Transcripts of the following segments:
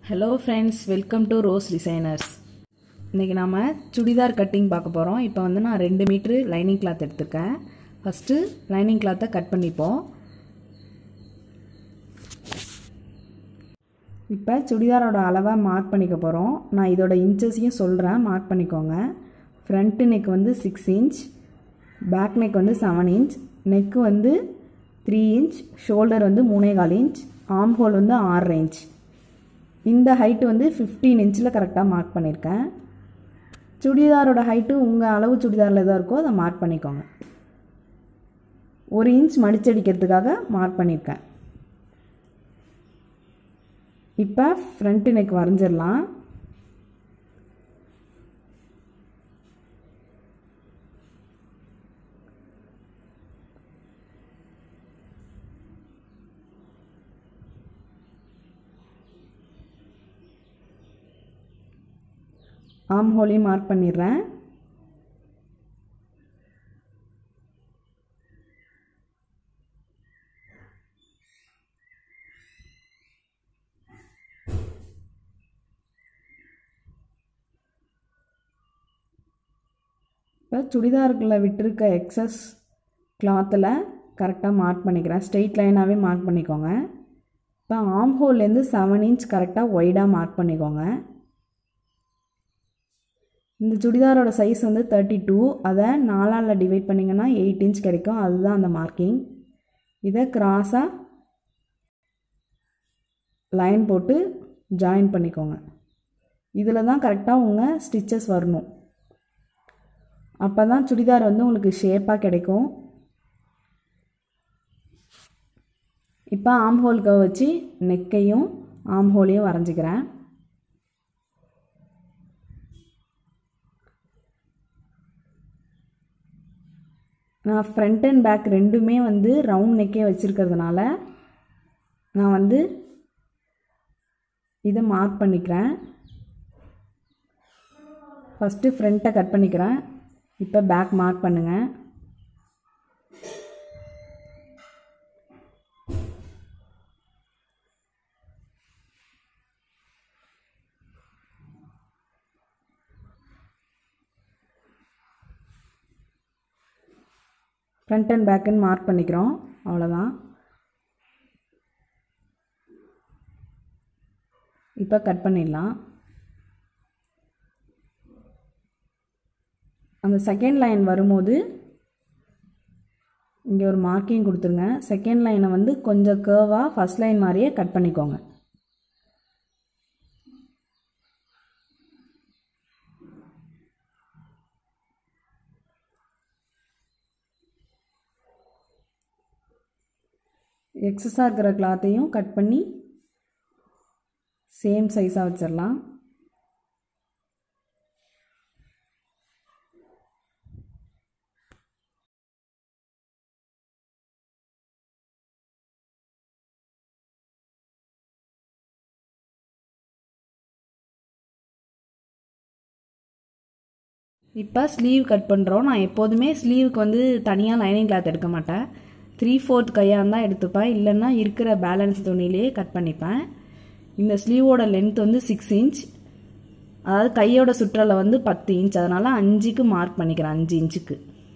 hello friends welcome to rose designers இன்றைக்கி நாம் churidar cutting பார்க்க போகிறோம் இப்போ வந்து நான் ரெண்டு மீட்ரு லைனிங் கிளாத் எடுத்திருக்கேன் ஃபஸ்ட்டு லைனிங் கிளாத்தை கட் பண்ணிப்போம் இப்போ சுடிதாரோட அளவை மார்க் பண்ணிக்க போகிறோம் நான் இதோட இன்ச்சஸையும் சொல்கிறேன் மார்க் பண்ணிக்கோங்க ஃப்ரண்ட்டு நெக் வந்து சிக்ஸ் இன்ச் பேக் நெக் வந்து செவன் இன்ச் நெக்கு வந்து த்ரீ இன்ச் ஷோல்டர் வந்து மூணே கால் இன்ச் ஆம் ஹோல் வந்து ஆறு இன்ச் இந்த ஹைட்டு வந்து ஃபிஃப்டீன் இன்ச்சில் கரெக்டாக மார்க் பண்ணியிருக்கேன் சுடிதாரோட ஹைட்டு உங்கள் அளவு சுடிதாரில் எதாக இருக்கோ அதை மார்க் பண்ணிக்கோங்க ஒரு இன்ச் மடிச்சடிக்கிறதுக்காக மார்க் பண்ணியிருக்கேன் இப்போ ஃப்ரண்ட்டு நெக் வரைஞ்சிடலாம் ஆம் ஹோலையும் மார்க் பண்ணிடுறேன் இப்போ சுடிதாருக்குள்ளே விட்டுருக்க எக்ஸஸ் கிளாத்தில் கரெக்டாக மார்க் பண்ணிக்கிறேன் ஸ்ட்ரெயிட் லைனாகவே மார்க் பண்ணிக்கோங்க இப்போ ஆம் ஹோல்லேருந்து செவன் இன்ச் கரெக்டாக ஒய்டாக மார்க் பண்ணிக்கோங்க இந்த சுடிதாரோட சைஸ் வந்து தேர்ட்டி டூ அதை நாலால் டிவைட் பண்ணிங்கன்னா எயிட் இன்ச் கிடைக்கும் அதுதான் அந்த மார்க்கிங் இதை கிராஸாக லைன் போட்டு ஜாயின் பண்ணிக்கோங்க இதில் தான் கரெக்டாக உங்கள் ஸ்டிச்சஸ் வரணும் அப்போ தான் சுடிதார் வந்து உங்களுக்கு ஷேப்பாக கிடைக்கும் இப்போ ஆம் ஹோல்க வச்சு நெக்கையும் ஆம் ஹோலையும் வரைஞ்சிக்கிறேன் நான் ஃப்ரண்ட் அண்ட் பேக் ரெண்டுமே வந்து ரவுண்ட் நெக்கே வச்சுருக்கிறதுனால நான் வந்து இதை மார்க் பண்ணிக்கிறேன் ஃபஸ்ட்டு ஃப்ரண்ட்டை கட் பண்ணிக்கிறேன் இப்போ பேக் மார்க் பண்ணுங்கள் ஃப்ரண்ட் அண்ட் பேக்குன்னு மார்க் பண்ணிக்கிறோம் அவ்வளோதான் இப்போ கட் பண்ணிடலாம் அந்த செகண்ட் லைன் வரும்போது இங்கே ஒரு மார்க்கிங் கொடுத்துருங்க செகண்ட் லைனை வந்து கொஞ்சம் கேர்வாக ஃபஸ்ட் லைன் மாதிரியே கட் பண்ணிக்கோங்க எக்ஸஸாக இருக்கிற கிளாத்தையும் கட் பண்ணி சேம் சைஸாக வச்சிடலாம் இப்போ ஸ்லீவ் கட் பண்ணுறோம் நான் எப்போதுமே ஸ்லீவுக்கு வந்து தனியாக லைனிங் கிளாத் எடுக்க மாட்டேன் த்ரீ ஃபோர்த் கையாக இருந்தால் எடுத்துப்பேன் இல்லைன்னா இருக்கிற பேலன்ஸ் துணியிலேயே கட் பண்ணிப்பேன் இந்த ஸ்லீவோட லென்த் வந்து சிக்ஸ் இன்ச் அதாவது கையோட சுற்றலை வந்து பத்து இன்ச் அதனால் அஞ்சுக்கு மார்க் பண்ணிக்கிறேன் அஞ்சு இன்ச்சுக்கு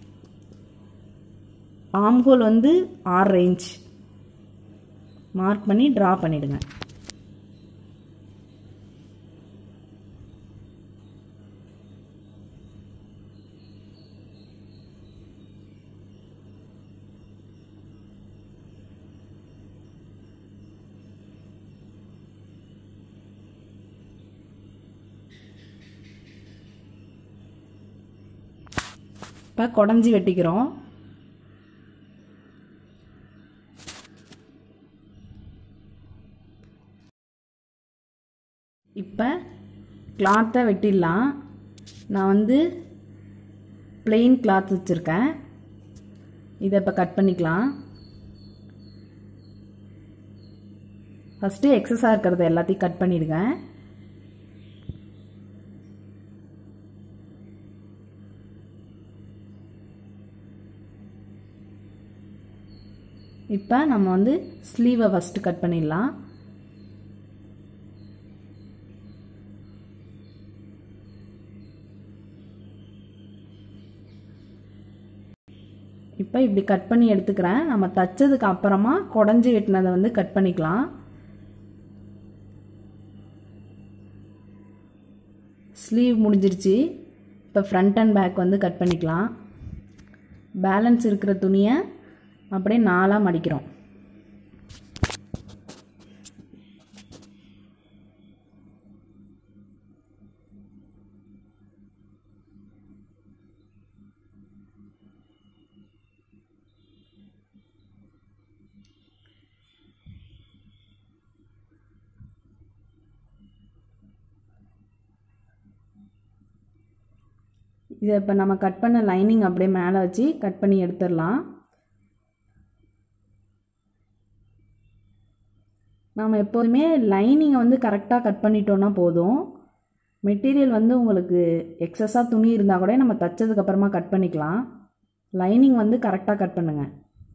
ஆம்ஹோல் வந்து ஆறு இன்ச் மார்க் பண்ணி ட்ரா பண்ணிவிடுங்க இப்போ குடஞ்சி வெட்டிக்கிறோம் இப்போ கிளாத்தை வெட்டிடலாம் நான் வந்து பிளெயின் கிளாத் வச்சுருக்கேன் இதை இப்போ கட் பண்ணிக்கலாம் ஃபஸ்ட்டு எக்ஸஸாக இருக்கிறத எல்லாத்தையும் கட் பண்ணிவிடுங்க இப்போ நம்ம வந்து ஸ்லீவை ஃபஸ்ட்டு கட் பண்ணிடலாம் இப்போ இப்படி கட் பண்ணி எடுத்துக்கிறேன் நம்ம தைச்சதுக்கு அப்புறமா குடஞ்சி வெட்டினதை வந்து கட் பண்ணிக்கலாம் ஸ்லீவ் முடிஞ்சிருச்சு இப்போ ஃப்ரண்ட் அண்ட் பேக் வந்து கட் பண்ணிக்கலாம் பேலன்ஸ் இருக்கிற துணியை அப்படியே நாலாக மடிக்கிறோம் இதை இப்போ நம்ம கட் பண்ண லைனிங் அப்படியே மேலே வச்சு கட் பண்ணி எடுத்துடலாம் நாம் எப்போதுமே லைனிங்கை வந்து கரெக்டாக கட் பண்ணிட்டோன்னா போதும் மெட்டீரியல் வந்து உங்களுக்கு எக்ஸஸாக துணி இருந்தால் கூட நம்ம தைச்சதுக்கப்புறமா கட் பண்ணிக்கலாம் லைனிங் வந்து கரெக்டாக கட் பண்ணுங்கள்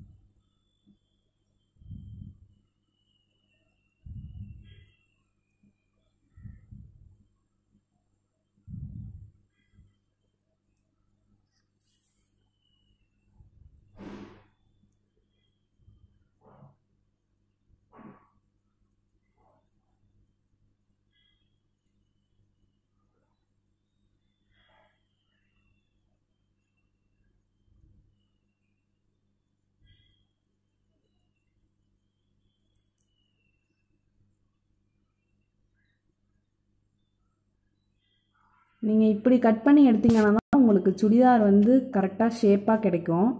நீங்கள் இப்படி கட் பண்ணி எடுத்தீங்கன்னா தான் உங்களுக்கு சுடிதார் வந்து கரெக்டாக ஷேப்பாக கிடைக்கும்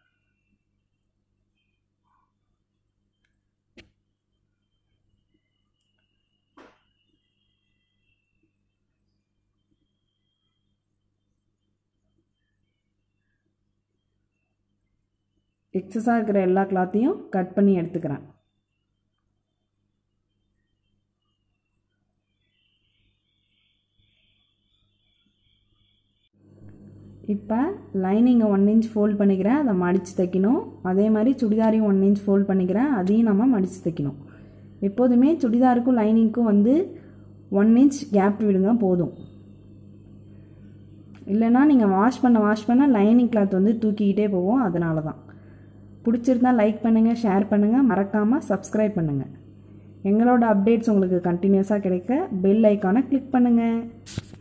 எக்ஸஸாக இருக்கிற எல்லா கிளாத்தையும் கட் பண்ணி எடுத்துக்கிறேன் இப்போ லைனிங்கை ஒன் இன்ச் ஃபோல்ட் பண்ணிக்கிறேன் அதை மடித்து தைக்கணும் அதே மாதிரி சுடிதாரையும் ஒன் இன்ச் ஃபோல்ட் பண்ணிக்கிறேன் அதையும் நம்ம மடித்து தைக்கணும் எப்போதுமே சுடிதாருக்கும் லைனிங்க்கும் வந்து ஒன் இன்ச் கேப் விடுங்க போதும் இல்லைனா நீங்கள் வாஷ் பண்ண வாஷ் பண்ண லைனிங் கிளாத் வந்து தூக்கிக்கிட்டே போவோம் அதனால தான் பிடிச்சிருந்தா லைக் பண்ணுங்கள் ஷேர் பண்ணுங்கள் மறக்காமல் சப்ஸ்கிரைப் பண்ணுங்கள் எங்களோட அப்டேட்ஸ் உங்களுக்கு கண்டினியூஸாக கிடைக்க பெல் ஐக்கானை கிளிக் பண்ணுங்கள்